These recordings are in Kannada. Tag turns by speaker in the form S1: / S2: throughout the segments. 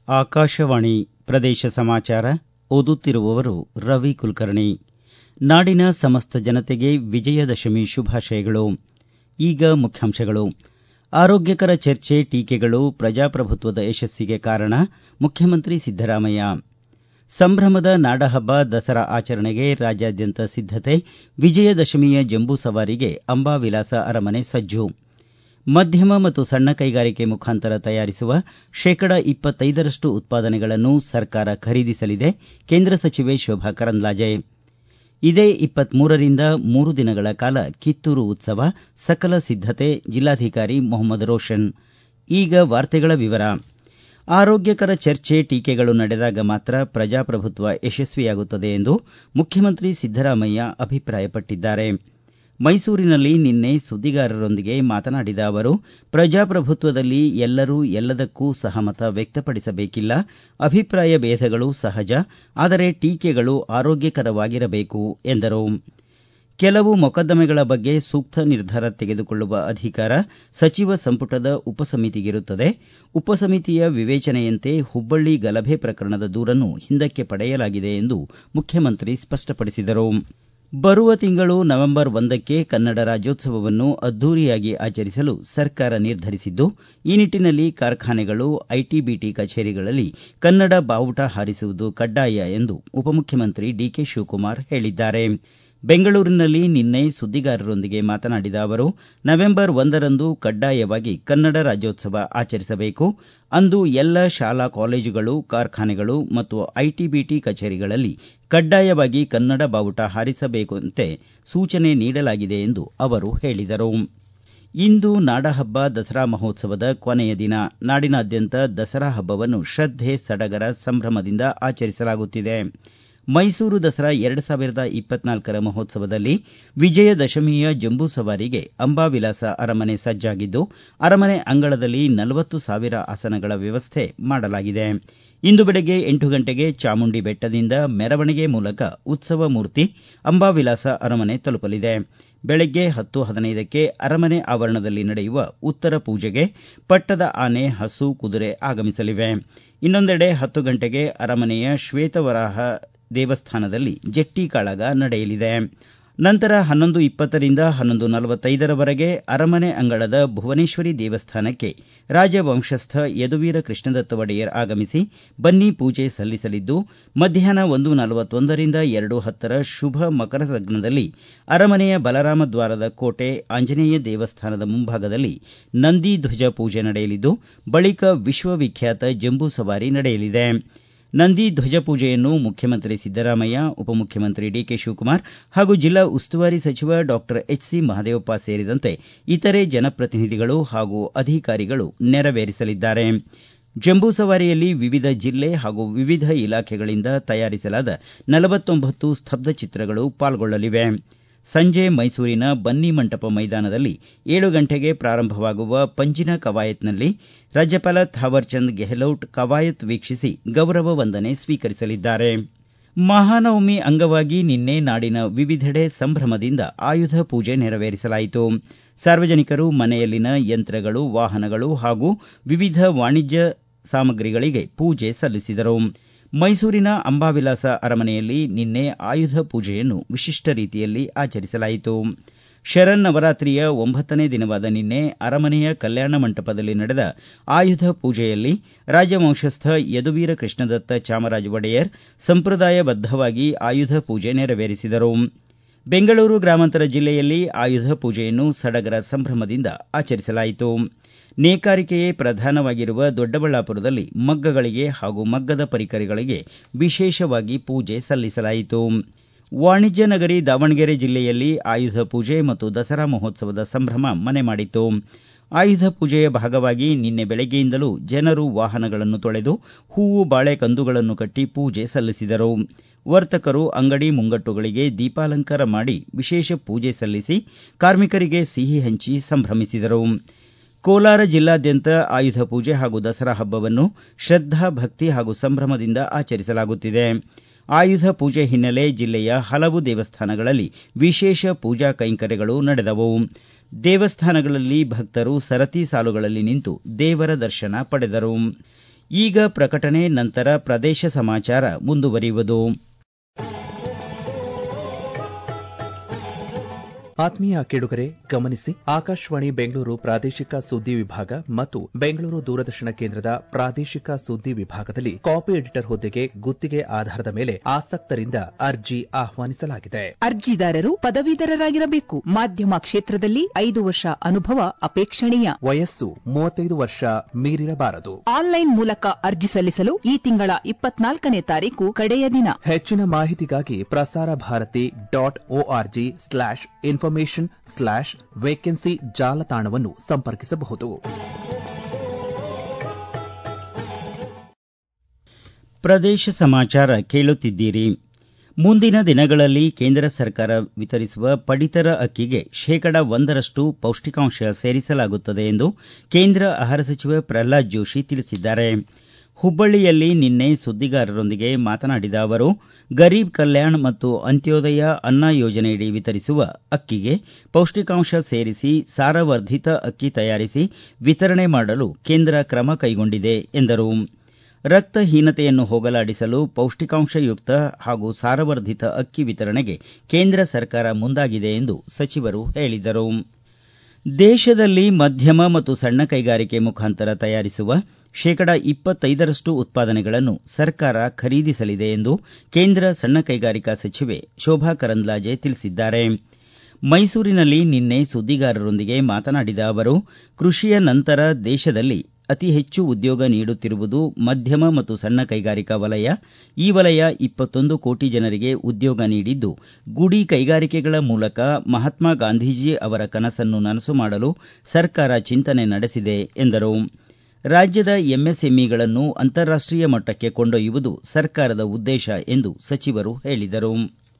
S1: ಆಕಾಶವಾಣಿ ಪ್ರದೇಶ ಸಮಾಚಾರ ಓದುತ್ತಿರುವವರು ರವಿ ಕುಲಕರ್ಣಿ ನಾಡಿನ ಸಮಸ್ತ ಜನತೆಗೆ ವಿಜಯದಶಮಿ ಶುಭಾಶಯಗಳು ಈಗ ಮುಖ್ಯಾಂಶಗಳು ಆರೋಗ್ಯಕರ ಚರ್ಚೆ ಟೀಕೆಗಳು ಪ್ರಜಾಪ್ರಭುತ್ವದ ಯಶಸ್ಸಿಗೆ ಕಾರಣ ಮುಖ್ಯಮಂತ್ರಿ ಸಿದ್ದರಾಮಯ್ಯ ಸಂಭ್ರಮದ ನಾಡಹಬ್ಬ ದಸರಾ ಆಚರಣೆಗೆ ರಾಜ್ಯಾದ್ಯಂತ ಸಿದ್ದತೆ ವಿಜಯದಶಮಿಯ ಜಂಬೂ ಸವಾರಿಗೆ ಅಂಬಾವಿಲಾಸ ಅರಮನೆ ಸಜ್ಜು ಮಧ್ಯಮ ಮತ್ತು ಸಣ್ಣ ಕೈಗಾರಿಕೆ ಮುಖಾಂತರ ತಯಾರಿಸುವ ಶೇಕಡ ಇಪ್ಪತ್ತೈದರಷ್ಟು ಉತ್ಪಾದನೆಗಳನ್ನು ಸರ್ಕಾರ ಖರೀದಿಸಲಿದೆ ಕೇಂದ್ರ ಸಚಿವೆ ಶೋಭಾ ಕರಂದ್ಲಾಜೆ ಇದೇ ಇಪ್ಪತ್ಮೂರರಿಂದ ಮೂರು ದಿನಗಳ ಕಾಲ ಕಿತ್ತೂರು ಉತ್ಸವ ಸಕಲ ಸಿದ್ದತೆ ಜಿಲ್ಲಾಧಿಕಾರಿ ಮೊಹಮ್ಮದ್ ರೋಷನ್ ಈಗ ವಾರ್ತೆಗಳ ವಿವರ ಆರೋಗ್ಯಕರ ಚರ್ಚೆ ಟೀಕೆಗಳು ನಡೆದಾಗ ಮಾತ್ರ ಪ್ರಜಾಪ್ರಭುತ್ವ ಯಶಸ್ವಿಯಾಗುತ್ತದೆ ಎಂದು ಮುಖ್ಯಮಂತ್ರಿ ಸಿದ್ದರಾಮಯ್ಯ ಅಭಿಪ್ರಾಯಪಟ್ಟಿದ್ದಾರೆ ಮೈಸೂರಿನಲ್ಲಿ ನಿನ್ನೆ ಸುದ್ದಿಗಾರರೊಂದಿಗೆ ಮಾತನಾಡಿದ ಅವರು ಪ್ರಜಾಪ್ರಭುತ್ವದಲ್ಲಿ ಎಲ್ಲರೂ ಎಲ್ಲದಕ್ಕೂ ಸಹಮತ ವ್ಯಕ್ತಪಡಿಸಬೇಕಿಲ್ಲ ಅಭಿಪ್ರಾಯ ಭೇದಗಳು ಸಹಜ ಆದರೆ ಟೀಕೆಗಳು ಆರೋಗ್ಯಕರವಾಗಿರಬೇಕು ಎಂದರು ಕೆಲವು ಮೊಕದ್ದಮೆಗಳ ಬಗ್ಗೆ ಸೂಕ್ತ ನಿರ್ಧಾರ ತೆಗೆದುಕೊಳ್ಳುವ ಅಧಿಕಾರ ಸಚಿವ ಸಂಪುಟದ ಉಪಸಮಿತಿಗಿರುತ್ತದೆ ಉಪಸಮಿತಿಯ ವಿವೇಚನೆಯಂತೆ ಹುಬ್ಬಳ್ಳಿ ಗಲಭೆ ಪ್ರಕರಣದ ದೂರನ್ನು ಹಿಂದಕ್ಕೆ ಪಡೆಯಲಾಗಿದೆ ಎಂದು ಮುಖ್ಯಮಂತ್ರಿ ಸ್ಪಷ್ಟಪಡಿಸಿದರು ಬರುವ ತಿಂಗಳು ನವೆಂಬರ್ ಒಂದಕ್ಕೆ ಕನ್ನಡ ರಾಜ್ಯೋತ್ಸವವನ್ನು ಅದ್ದೂರಿಯಾಗಿ ಆಚರಿಸಲು ಸರ್ಕಾರ ನಿರ್ಧರಿಸಿದ್ದು ಈ ನಿಟ್ಟನಲ್ಲಿ ಕಾರ್ಖಾನೆಗಳು ಐಟಿ ಬಿಟಿ ಕಚೇರಿಗಳಲ್ಲಿ ಕನ್ನಡ ಬಾವುಟ ಹಾರಿಸುವುದು ಕಡ್ಡಾಯ ಎಂದು ಉಪಮುಖ್ಯಮಂತ್ರಿ ಡಿಕೆ ಶಿವಕುಮಾರ್ ಹೇಳಿದ್ದಾರೆ ಬೆಂಗಳೂರಿನಲ್ಲಿ ನಿನ್ನೆ ಸುದ್ದಿಗಾರರೊಂದಿಗೆ ಮಾತನಾಡಿದ ಅವರು ನವೆಂಬರ್ ಒಂದರಂದು ಕಡ್ಡಾಯವಾಗಿ ಕನ್ನಡ ರಾಜ್ಯೋತ್ಸವ ಆಚರಿಸಬೇಕು ಅಂದು ಎಲ್ಲ ಶಾಲಾ ಕಾಲೇಜುಗಳು ಕಾರ್ಖಾನೆಗಳು ಮತ್ತು ಐಟಿ ಬಿಟಿ ಕಚೇರಿಗಳಲ್ಲಿ ಕಡ್ಡಾಯವಾಗಿ ಕನ್ನಡ ಬಾವುಟ ಹಾರಿಸಬೇಕೆಂದು ಸೂಚನೆ ನೀಡಲಾಗಿದೆ ಎಂದು ಅವರು ಹೇಳಿದರು ಇಂದು ನಾಡಹಬ್ಬ ದಸರಾ ಮಹೋತ್ಸವದ ಕೊನೆಯ ದಿನ ನಾಡಿನಾದ್ಯಂತ ದಸರಾ ಹಬ್ಬವನ್ನು ಶ್ರದ್ಧೆ ಸಡಗರ ಸಂಭ್ರಮದಿಂದ ಆಚರಿಸಲಾಗುತ್ತಿದೆ ಮೈಸೂರು ದಸರಾ ಎರಡು ಸಾವಿರದ ಇಪ್ಪತ್ನಾಲ್ಕರ ಮಹೋತ್ಸವದಲ್ಲಿ ವಿಜಯದಶಮಿಯ ಜಂಬೂ ಸವಾರಿಗೆ ಅಂಬಾವಿಲಾಸ ಅರಮನೆ ಸಜ್ಜಾಗಿದ್ದು ಅರಮನೆ ಅಂಗಳದಲ್ಲಿ ನಲವತ್ತು ಸಾವಿರ ಆಸನಗಳ ವ್ಯವಸ್ಥೆ ಮಾಡಲಾಗಿದೆ ಇಂದು ಬೆಳಗ್ಗೆ ಎಂಟು ಗಂಟೆಗೆ ಚಾಮುಂಡಿ ಬೆಟ್ಟದಿಂದ ಮೆರವಣಿಗೆ ಮೂಲಕ ಉತ್ಸವ ಮೂರ್ತಿ ಅಂಬಾವಿಲಾಸ ಅರಮನೆ ತಲುಪಲಿದೆ ಬೆಳಗ್ಗೆ ಹತ್ತು ಹದಿನೈದಕ್ಕೆ ಅರಮನೆ ಆವರಣದಲ್ಲಿ ನಡೆಯುವ ಉತ್ತರ ಪೂಜೆಗೆ ಪಟ್ಟದ ಆನೆ ಹಸು ಕುದುರೆ ಆಗಮಿಸಲಿವೆ ಇನ್ನೊಂದೆಡೆ ಹತ್ತು ಗಂಟೆಗೆ ಅರಮನೆಯ ಶ್ವೇತವರಾಹ ದೇವಸ್ಥಾನದಲ್ಲಿ ಜಟ್ಟಿ ಕಾಳಗ ನಡೆಯಲಿದೆ ನಂತರ ಹನ್ನೊಂದು ಇಪ್ಪತ್ತರಿಂದ ಹನ್ನೊಂದು ನಲವತ್ತೈದರವರೆಗೆ ಅರಮನೆ ಅಂಗಳದ ಭುವನೇಶ್ವರಿ ದೇವಸ್ಥಾನಕ್ಕೆ ರಾಜವಂಶಸ್ಥ ಯದುವೀರ ಕೃಷ್ಣದತ್ತ ಒಡೆಯರ್ ಆಗಮಿಸಿ ಬನ್ನಿ ಪೂಜೆ ಸಲ್ಲಿಸಲಿದ್ದು ಮಧ್ಯಾಹ್ನ ಒಂದು ನಲವತ್ತೊಂದರಿಂದ ಎರಡು ಹತ್ತರ ಶುಭ ಮಕರ ಲಗ್ನದಲ್ಲಿ ಅರಮನೆಯ ಬಲರಾಮ ದ್ವಾರದ ಕೋಟೆ ಆಂಜನೇಯ ದೇವಸ್ಥಾನದ ಮುಂಭಾಗದಲ್ಲಿ ನಂದಿ ಧ್ವಜ ಪೂಜೆ ನಡೆಯಲಿದ್ದು ಬಳಿಕ ವಿಶ್ವವಿಖ್ಯಾತ ಜಂಬೂ ಸವಾರಿ ನಡೆಯಲಿದೆ ನಂದಿ ಧ್ವಜ ಪೂಜೆಯನ್ನು ಮುಖ್ಯಮಂತ್ರಿ ಸಿದ್ದರಾಮಯ್ಯ ಉಪಮುಖ್ಯಮಂತ್ರಿ ಡಿಕೆ ಶಿವಕುಮಾರ್ ಹಾಗೂ ಜಿಲ್ಲಾ ಉಸ್ತುವಾರಿ ಸಚಿವ ಡಾಕ್ಟರ್ ಎಚ್ ಸಿ ಮಹದೇವಪ್ಪ ಸೇರಿದಂತೆ ಇತರೆ ಜನಪ್ರತಿನಿಧಿಗಳು ಹಾಗೂ ಅಧಿಕಾರಿಗಳು ನೆರವೇರಿಸಲಿದ್ದಾರೆ ಜಂಬೂ ಸವಾರಿಯಲ್ಲಿ ವಿವಿಧ ಜಿಲ್ಲೆ ಹಾಗೂ ವಿವಿಧ ಇಲಾಖೆಗಳಿಂದ ತಯಾರಿಸಲಾದ ನಲವತ್ತೊಂಬತ್ತು ಸ್ತಬ್ಧ ಚಿತ್ರಗಳು ಪಾಲ್ಗೊಳ್ಳಲಿವೆ ಸಂಜೆ ಮೈಸೂರಿನ ಬನ್ನಿ ಮಂಟಪ ಮೈದಾನದಲ್ಲಿ ಏಳು ಗಂಟೆಗೆ ಪ್ರಾರಂಭವಾಗುವ ಪಂಜಿನ ಕವಾಯತ್ನಲ್ಲಿ ರಾಜ್ಯಪಾಲ ಥಾವರ್ಚಂದ್ ಗೆಹ್ಲೋಟ್ ಕವಾಯತ್ ವೀಕ್ಷಿಸಿ ಗೌರವ ವಂದನೆ ಸ್ವೀಕರಿಸಲಿದ್ದಾರೆ ಮಹಾನವಮಿ ಅಂಗವಾಗಿ ನಿನ್ನೆ ನಾಡಿನ ವಿವಿಧೆಡೆ ಸಂಭ್ರಮದಿಂದ ಆಯುಧ ಪೂಜೆ ನೆರವೇರಿಸಲಾಯಿತು ಸಾರ್ವಜನಿಕರು ಮನೆಯಲ್ಲಿನ ಯಂತ್ರಗಳು ವಾಹನಗಳು ಹಾಗೂ ವಿವಿಧ ವಾಣಿಜ್ಯ ಸಾಮಗ್ರಿಗಳಿಗೆ ಪೂಜೆ ಸಲ್ಲಿಸಿದರು ಮೈಸೂರಿನ ಅಂಬಾವಿಲಾಸ ಅರಮನೆಯಲ್ಲಿ ನಿನ್ನೆ ಆಯುಧ ಪೂಜೆಯನ್ನು ವಿಶಿಷ್ಟ ರೀತಿಯಲ್ಲಿ ಆಚರಿಸಲಾಯಿತು ಶರನ್ನವರಾತ್ರಿಯ ಒಂಬತ್ತನೇ ದಿನವಾದ ನಿನ್ನೆ ಅರಮನೆಯ ಕಲ್ಯಾಣ ಮಂಟಪದಲ್ಲಿ ನಡೆದ ಆಯುಧ ಪೂಜೆಯಲ್ಲಿ ರಾಜವಂಶಸ್ಥ ಯದುವೀರ ಕೃಷ್ಣದತ್ತ ಚಾಮರಾಜ ಒಡೆಯರ್ ಸಂಪ್ರದಾಯಬದ್ದವಾಗಿ ಆಯುಧ ಪೂಜೆ ನೆರವೇರಿಸಿದರು ಬೆಂಗಳೂರು ಗ್ರಾಮಾಂತರ ಜಿಲ್ಲೆಯಲ್ಲಿ ಆಯುಧ ಪೂಜೆಯನ್ನು ಸಡಗರ ಸಂಭ್ರಮದಿಂದ ಆಚರಿಸಲಾಯಿತು ನೇಕಾರಿಕೆಯೇ ಪ್ರಧಾನವಾಗಿರುವ ದೊಡ್ಡಬಳ್ಳಾಪುರದಲ್ಲಿ ಮಗ್ಗಗಳಿಗೆ ಹಾಗೂ ಮಗ್ಗದ ಪರಿಕರಗಳಿಗೆ ವಿಶೇಷವಾಗಿ ಪೂಜೆ ಸಲ್ಲಿಸಲಾಯಿತು ವಾಣಿಜ್ಯ ನಗರಿ ದಾವಣಗೆರೆ ಜಿಲ್ಲೆಯಲ್ಲಿ ಆಯುಧ ಪೂಜೆ ಮತ್ತು ದಸರಾ ಮಹೋತ್ಸವದ ಸಂಭ್ರಮ ಮನೆ ಮಾಡಿತ್ತು ಆಯುಧ ಪೂಜೆಯ ಭಾಗವಾಗಿ ನಿನ್ನೆ ಬೆಳಗ್ಗೆಯಿಂದಲೂ ಜನರು ವಾಹನಗಳನ್ನು ತೊಳೆದು ಹೂವು ಬಾಳೆ ಕಂದುಗಳನ್ನು ಕಟ್ಟಿ ಪೂಜೆ ಸಲ್ಲಿಸಿದರು ವರ್ತಕರು ಅಂಗಡಿ ಮುಂಗಟ್ಟುಗಳಿಗೆ ದೀಪಾಲಂಕಾರ ಮಾಡಿ ವಿಶೇಷ ಪೂಜೆ ಸಲ್ಲಿಸಿ ಕಾರ್ಮಿಕರಿಗೆ ಸಿಹಿ ಹಂಚಿ ಸಂಭ್ರಮಿಸಿದರು ಕೋಲಾರ ಜಿಲ್ಲಾದ್ಯಂತ ಆಯುಧ ಪೂಜೆ ಹಾಗೂ ದಸರಾ ಹಬ್ಬವನ್ನು ಶ್ರದ್ಧಾ ಭಕ್ತಿ ಹಾಗೂ ಸಂಭ್ರಮದಿಂದ ಆಚರಿಸಲಾಗುತ್ತಿದೆ ಆಯುಧ ಪೂಜೆ ಹಿನ್ನೆಲೆ ಜಿಲ್ಲೆಯ ಹಲವು ದೇವಸ್ಥಾನಗಳಲ್ಲಿ ವಿಶೇಷ ಪೂಜಾ ಕೈಂಕರ್ಯಗಳು ನಡೆದವು ದೇವಸ್ಥಾನಗಳಲ್ಲಿ ಭಕ್ತರು ಸರತಿ ಸಾಲುಗಳಲ್ಲಿ ನಿಂತು ದೇವರ ದರ್ಶನ ಪಡೆದರು ಈಗ ಪ್ರಕಟಣೆ ನಂತರ ಪ್ರದೇಶ ಸಮಾಚಾರ ಮುಂದುವರಿಯುವುದು
S2: ಆತ್ಮೀಯ ಕೇಳುಗರೆ ಗಮನಿಸಿ ಆಕಾಶವಾಣಿ ಬೆಂಗಳೂರು ಪ್ರಾದೇಶಿಕ ಸುದ್ದಿ ವಿಭಾಗ ಮತ್ತು ಬೆಂಗಳೂರು ದೂರದರ್ಶನ ಕೇಂದ್ರದ ಪ್ರಾದೇಶಿಕ ಸುದ್ದಿ ವಿಭಾಗದಲ್ಲಿ ಕಾಪಿ ಎಡಿಟರ್ ಹುದ್ದೆಗೆ ಗುತ್ತಿಗೆ ಆಧಾರದ ಮೇಲೆ ಆಸಕ್ತರಿಂದ ಅರ್ಜಿ ಆಹ್ವಾನಿಸಲಾಗಿದೆ
S3: ಅರ್ಜಿದಾರರು ಪದವೀಧರರಾಗಿರಬೇಕು ಮಾಧ್ಯಮ ಕ್ಷೇತ್ರದಲ್ಲಿ ಐದು ವರ್ಷ ಅನುಭವ ಅಪೇಕ್ಷಣೀಯ
S2: ವಯಸ್ಸು ಮೂವತ್ತೈದು ವರ್ಷ ಮೀರಿರಬಾರದು
S3: ಆನ್ಲೈನ್ ಮೂಲಕ ಅರ್ಜಿ ಸಲ್ಲಿಸಲು ಈ ತಿಂಗಳ ಇಪ್ಪತ್ನಾಲ್ಕನೇ ತಾರೀಕು ಕಡೆಯ ದಿನ
S2: ಹೆಚ್ಚಿನ ಮಾಹಿತಿಗಾಗಿ Prasar Bharati dot ORG slash information slash vacancy ಜಾಲತಾಣವನ್ನು ಸಂಪರ್ಕಿಸಬಹುದು
S1: ಪ್ರದೇಶ ಸಮಾಚಾರ ಕೇಳುತ್ತಿದ್ದೀರಿ ಮುಂದಿನ ದಿನಗಳಲ್ಲಿ ಕೇಂದ್ರ ಸರ್ಕಾರ ವಿತರಿಸುವ ಪಡಿತರ ಅಕ್ಕಿಗೆ ಶೇಕಡ ಒಂದರಷ್ಟು ಪೌಷ್ಟಿಕಾಂಶ ಸೇರಿಸಲಾಗುತ್ತದೆ ಎಂದು ಕೇಂದ್ರ ಆಹಾರ ಸಚಿವ ಪ್ರಹ್ಲಾದ್ ಜೋಶಿ ತಿಳಿಸಿದ್ದಾರೆ ಹುಬ್ಬಳ್ಳಿಯಲ್ಲಿ ನಿನ್ನೆ ಸುದ್ದಿಗಾರರೊಂದಿಗೆ ಮಾತನಾಡಿದ ಅವರು ಗರೀಬ್ ಕಲ್ಯಾಣ್ ಮತ್ತು ಅಂತ್ಯೋದಯ ಅನ್ನ ಯೋಜನೆಯಡಿ ವಿತರಿಸುವ ಅಕ್ಕಿಗೆ ಪೌಷ್ಟಿಕಾಂಶ ಸೇರಿಸಿ ಸಾರವರ್ಧಿತ ಅಕ್ಕಿ ತಯಾರಿಸಿ ವಿತರಣೆ ಮಾಡಲು ಕೇಂದ್ರ ಕ್ರಮ ಕೈಗೊಂಡಿದೆ ಎಂದರು ರಕ್ತಹೀನತೆಯನ್ನು ಹೋಗಲಾಡಿಸಲು ಪೌಷ್ಟಿಕಾಂಶಯುಕ್ತ ಹಾಗೂ ಸಾರವರ್ಧಿತ ಅಕ್ಕಿ ವಿತರಣೆಗೆ ಕೇಂದ್ರ ಸರ್ಕಾರ ಮುಂದಾಗಿದೆ ಎಂದು ಸಚಿವರು ಹೇಳಿದರು ದೇಶದಲ್ಲಿ ಮಧ್ಯಮ ಮತ್ತು ಸಣ್ಣ ಕೈಗಾರಿಕೆ ಮುಖಾಂತರ ತಯಾರಿಸುವ ಶೇಕಡ ಇಪ್ಪತ್ತೈದರಷ್ಟು ಉತ್ಪಾದನೆಗಳನ್ನು ಸರ್ಕಾರ ಖರೀದಿಸಲಿದೆ ಎಂದು ಕೇಂದ್ರ ಸಣ್ಣ ಕೈಗಾರಿಕಾ ಸಚಿವೆ ಶೋಭಾ ಕರಂದ್ಲಾಜೆ ತಿಳಿಸಿದ್ದಾರೆ ಮೈಸೂರಿನಲ್ಲಿ ನಿನ್ನೆ ಸುದ್ದಿಗಾರರೊಂದಿಗೆ ಮಾತನಾಡಿದ ಅವರು ಕೃಷಿಯ ನಂತರ ದೇಶದಲ್ಲಿ ಅತಿ ಹೆಚ್ಚು ಉದ್ಯೋಗ ನೀಡುತ್ತಿರುವುದು ಮಧ್ಯಮ ಮತ್ತು ಸಣ್ಣ ಕೈಗಾರಿಕಾ ವಲಯ ಈ ವಲಯ ಇಪ್ಪತ್ತೊಂದು ಕೋಟಿ ಜನರಿಗೆ ಉದ್ಯೋಗ ನೀಡಿದ್ದು ಗುಡಿ ಕೈಗಾರಿಕೆಗಳ ಮೂಲಕ ಮಹಾತ್ಮ ಗಾಂಧೀಜಿ ಅವರ ಕನಸನ್ನು ನನಸು ಮಾಡಲು ಸರ್ಕಾರ ಚಿಂತನೆ ನಡೆಸಿದೆ ಎಂದರು ರಾಜ್ಯದ ಎಂಎಸ್ಎಂಇಗಳನ್ನು ಅಂತಾರಾಷ್ಟೀಯ ಮಟ್ಟಕ್ಕೆ ಕೊಂಡೊಯ್ಯುವುದು ಸರ್ಕಾರದ ಉದ್ದೇಶ ಎಂದು ಸಚಿವರು ಹೇಳಿದರು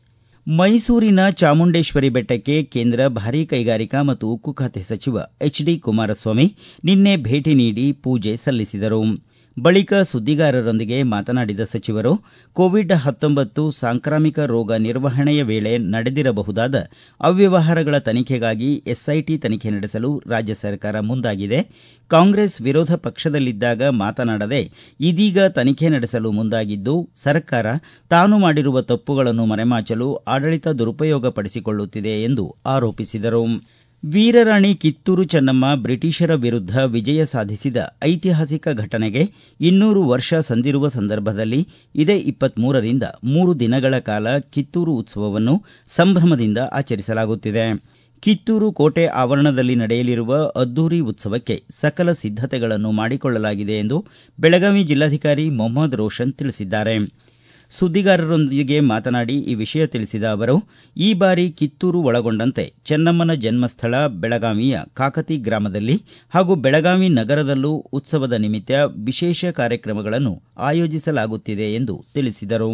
S1: ಮೈಸೂರಿನ ಚಾಮುಂಡೇಶ್ವರಿ ಬೆಟ್ಟಕ್ಕೆ ಕೇಂದ್ರ ಭಾರೀ ಕೈಗಾರಿಕಾ ಮತ್ತು ಉಕ್ಕು ಖಾತೆ ಸಚಿವ ಎಚ್ ಡಿ ಕುಮಾರಸ್ವಾಮಿ ನಿನ್ನೆ ಭೇಟಿ ನೀಡಿ ಪೂಜೆ ಸಲ್ಲಿಸಿದರು ಬಳಿಕ ಸುದ್ದಿಗಾರರೊಂದಿಗೆ ಮಾತನಾಡಿದ ಸಚಿವರು ಕೋವಿಡ್ ಹತ್ತೊಂಬತ್ತು ಸಾಂಕ್ರಾಮಿಕ ರೋಗ ನಿರ್ವಹಣೆಯ ವೇಳೆ ನಡೆದಿರಬಹುದಾದ ಅವ್ಯವಹಾರಗಳ ತನಿಖೆಗಾಗಿ ಎಸ್ಐಟಿ ತನಿಖೆ ನಡೆಸಲು ರಾಜ್ಯ ಸರ್ಕಾರ ಮುಂದಾಗಿದೆ ಕಾಂಗ್ರೆಸ್ ವಿರೋಧ ಪಕ್ಷದಲ್ಲಿದ್ದಾಗ ಮಾತನಾಡದೆ ಇದೀಗ ತನಿಖೆ ನಡೆಸಲು ಮುಂದಾಗಿದ್ದು ಸರ್ಕಾರ ತಾನು ಮಾಡಿರುವ ತಪ್ಪುಗಳನ್ನು ಮರೆಮಾಚಲು ಆಡಳಿತ ದುರುಪಯೋಗ ಪಡಿಸಿಕೊಳ್ಳುತ್ತಿದೆ ಎಂದು ಆರೋಪಿಸಿದರು ವೀರರಾಣಿ ಕಿತ್ತೂರು ಚೆನ್ನಮ್ಮ ಬ್ರಿಟಿಷರ ವಿರುದ್ಧ ವಿಜಯ ಸಾಧಿಸಿದ ಐತಿಹಾಸಿಕ ಘಟನೆಗೆ ಇನ್ನೂರು ವರ್ಷ ಸಂದಿರುವ ಸಂದರ್ಭದಲ್ಲಿ ಇದೇ ಇಪ್ಪತ್ಮೂರರಿಂದ ಮೂರು ದಿನಗಳ ಕಾಲ ಕಿತ್ತೂರು ಉತ್ಸವವನ್ನು ಸಂಭ್ರಮದಿಂದ ಆಚರಿಸಲಾಗುತ್ತಿದೆ ಕಿತ್ತೂರು ಕೋಟೆ ಆವರಣದಲ್ಲಿ ನಡೆಯಲಿರುವ ಅದ್ದೂರಿ ಉತ್ಸವಕ್ಕೆ ಸಕಲ ಸಿದ್ದತೆಗಳನ್ನು ಮಾಡಿಕೊಳ್ಳಲಾಗಿದೆ ಎಂದು ಬೆಳಗಾವಿ ಜಿಲ್ಲಾಧಿಕಾರಿ ಮೊಹಮ್ಮದ್ ರೋಷನ್ ತಿಳಿಸಿದ್ದಾರೆ ಸುದ್ದಿಗಾರರೊಂದಿಗೆ ಮಾತನಾಡಿ ಈ ವಿಷಯ ತಿಳಿಸಿದ ಅವರು ಈ ಬಾರಿ ಕಿತ್ತೂರು ಒಳಗೊಂಡಂತೆ ಚೆನ್ನಮ್ಮನ ಜನ್ಮಸ್ಥಳ ಬೆಳಗಾವಿಯ ಕಾಕತಿ ಗ್ರಾಮದಲ್ಲಿ ಹಾಗೂ ಬೆಳಗಾವಿ ನಗರದಲ್ಲೂ ಉತ್ಸವದ ನಿಮಿತ್ತ ವಿಶೇಷ ಕಾರ್ಯಕ್ರಮಗಳನ್ನು ಆಯೋಜಿಸಲಾಗುತ್ತಿದೆ ಎಂದು ತಿಳಿಸಿದರು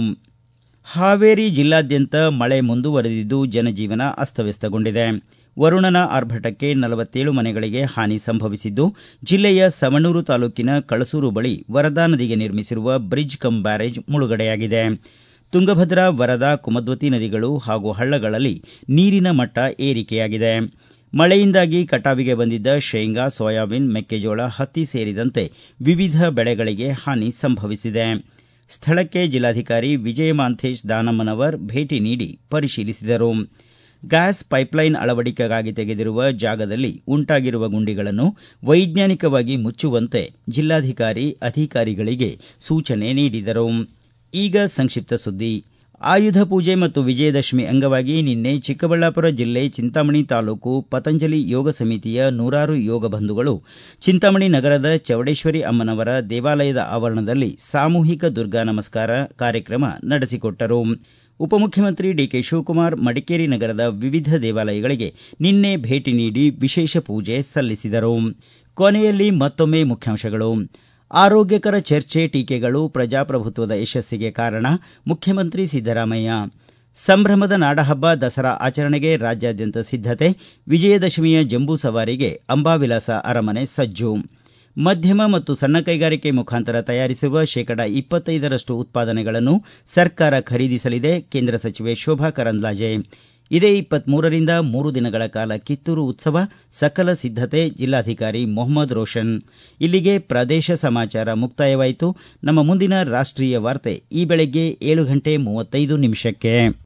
S1: ಹಾವೇರಿ ಜಿಲ್ಲಾದ್ಯಂತ ಮಳೆ ಮುಂದುವರೆದಿದ್ದು ಜನಜೀವನ ಅಸ್ತವ್ಯಸ್ತಗೊಂಡಿದೆ ವರುಣನ ಆರ್ಭಟಕ್ಕೆ ನಲವತ್ತೇಳು ಮನೆಗಳಿಗೆ ಹಾನಿ ಸಂಭವಿಸಿದ್ದು ಜಿಲ್ಲೆಯ ಸವಣೂರು ತಾಲೂಕಿನ ಕಳಸೂರು ಬಳಿ ವರದಾ ನದಿಗೆ ನಿರ್ಮಿಸಿರುವ ಬ್ರಿಡ್ಜ್ ಕಮ್ ಬ್ಯಾರೇಜ್ ಮುಳುಗಡೆಯಾಗಿದೆ ತುಂಗಭದ್ರಾ ವರದಾ ಕುಮದ್ವತಿ ನದಿಗಳು ಹಾಗೂ ಹಳ್ಳಗಳಲ್ಲಿ ನೀರಿನ ಮಟ್ಟ ಏರಿಕೆಯಾಗಿದೆ ಮಳೆಯಿಂದಾಗಿ ಕಟಾವಿಗೆ ಬಂದಿದ್ದ ಶೇಂಗಾ ಸೋಯಾಬೀನ್ ಮೆಕ್ಕೆಜೋಳ ಹತ್ತಿ ಸೇರಿದಂತೆ ವಿವಿಧ ಬೆಳೆಗಳಿಗೆ ಹಾನಿ ಸಂಭವಿಸಿದೆ ಸ್ಥಳಕ್ಕೆ ಜಿಲ್ಲಾಧಿಕಾರಿ ವಿಜಯ ಮಾಂಥೇಶ್ ದಾನಮ್ಮನವರ್ ಭೇಟಿ ನೀಡಿ ಪರಿಶೀಲಿಸಿದರು ಗ್ಯಾಸ್ ಪೈಪ್ಲೈನ್ ಅಳವಡಿಕೆಗಾಗಿ ತೆಗೆದಿರುವ ಜಾಗದಲ್ಲಿ ಉಂಟಾಗಿರುವ ಗುಂಡಿಗಳನ್ನು ವೈಜ್ಞಾನಿಕವಾಗಿ ಮುಚ್ಚುವಂತೆ ಜಿಲ್ಲಾಧಿಕಾರಿ ಅಧಿಕಾರಿಗಳಿಗೆ ಸೂಚನೆ ನೀಡಿದರು ಈಗ ಸಂಕ್ಷಿಪ್ತ ಸುದ್ದಿ ಆಯುಧ ಪೂಜೆ ಮತ್ತು ವಿಜಯದಶಮಿ ಅಂಗವಾಗಿ ನಿನ್ನೆ ಚಿಕ್ಕಬಳ್ಳಾಪುರ ಜಿಲ್ಲೆ ಚಿಂತಾಮಣಿ ತಾಲೂಕು ಪತಂಜಲಿ ಯೋಗ ಸಮಿತಿಯ ನೂರಾರು ಯೋಗ ಬಂಧುಗಳು ಚಿಂತಾಮಣಿ ನಗರದ ಚೌಡೇಶ್ವರಿ ಅಮ್ಮನವರ ದೇವಾಲಯದ ಆವರಣದಲ್ಲಿ ಸಾಮೂಹಿಕ ದುರ್ಗಾ ನಮಸ್ಕಾರ ಕಾರ್ಯಕ್ರಮ ನಡೆಸಿಕೊಟ್ಟರು ಉಪಮುಖ್ಯಮಂತ್ರಿ ಡಿಕೆ ಶಿವಕುಮಾರ್ ಮಡಿಕೇರಿ ನಗರದ ವಿವಿಧ ದೇವಾಲಯಗಳಿಗೆ ನಿನ್ನೆ ಭೇಟಿ ನೀಡಿ ವಿಶೇಷ ಪೂಜೆ ಸಲ್ಲಿಸಿದರು ಕೊನೆಯಲ್ಲಿ ಮತ್ತೊಮ್ಮೆ ಮುಖ್ಯಾಂಶಗಳು ಆರೋಗ್ಯಕರ ಚರ್ಚೆ ಟೀಕೆಗಳು ಪ್ರಜಾಪ್ರಭುತ್ವದ ಯಶಸ್ಸಿಗೆ ಕಾರಣ ಮುಖ್ಯಮಂತ್ರಿ ಸಿದ್ದರಾಮಯ್ಯ ಸಂಭ್ರಮದ ನಾಡಹಬ್ಬ ದಸರಾ ಆಚರಣೆಗೆ ರಾಜ್ಯಾದ್ಯಂತ ಸಿದ್ದತೆ ವಿಜಯದಶಮಿಯ ಜಂಬೂ ಸವಾರಿಗೆ ಅಂಬಾವಿಲಾಸ ಅರಮನೆ ಸಜ್ಜು ಮಧ್ಯಮ ಮತ್ತು ಸಣ್ಣ ಕೈಗಾರಿಕೆ ಮುಖಾಂತರ ತಯಾರಿಸುವ ಶೇಕಡ ಇಪ್ಪತ್ತೈದರಷ್ಟು ಉತ್ಪಾದನೆಗಳನ್ನು ಸರ್ಕಾರ ಖರೀದಿಸಲಿದೆ ಕೇಂದ್ರ ಸಚಿವೆ ಶೋಭಾ ಕರಂದ್ಲಾಜೆ ಇದೇ ಇಪ್ಪತ್ಮೂರರಿಂದ ಮೂರು ದಿನಗಳ ಕಾಲ ಕಿತ್ತೂರು ಉತ್ಸವ ಸಕಲ ಸಿದ್ದತೆ ಜಿಲ್ಲಾಧಿಕಾರಿ ಮೊಹಮ್ಮದ್ ರೋಷನ್ ಇಲ್ಲಿಗೆ ಪ್ರದೇಶ ಸಮಾಚಾರ ಮುಕ್ತಾಯವಾಯಿತು ನಮ್ಮ ಮುಂದಿನ ರಾಷ್ಟೀಯ ವಾರ್ತೆ ಈ ಬೆಳಗ್ಗೆ ಏಳು ಗಂಟೆ ಮೂವತ್ತೈದು ನಿಮಿಷಕ್ಕೆ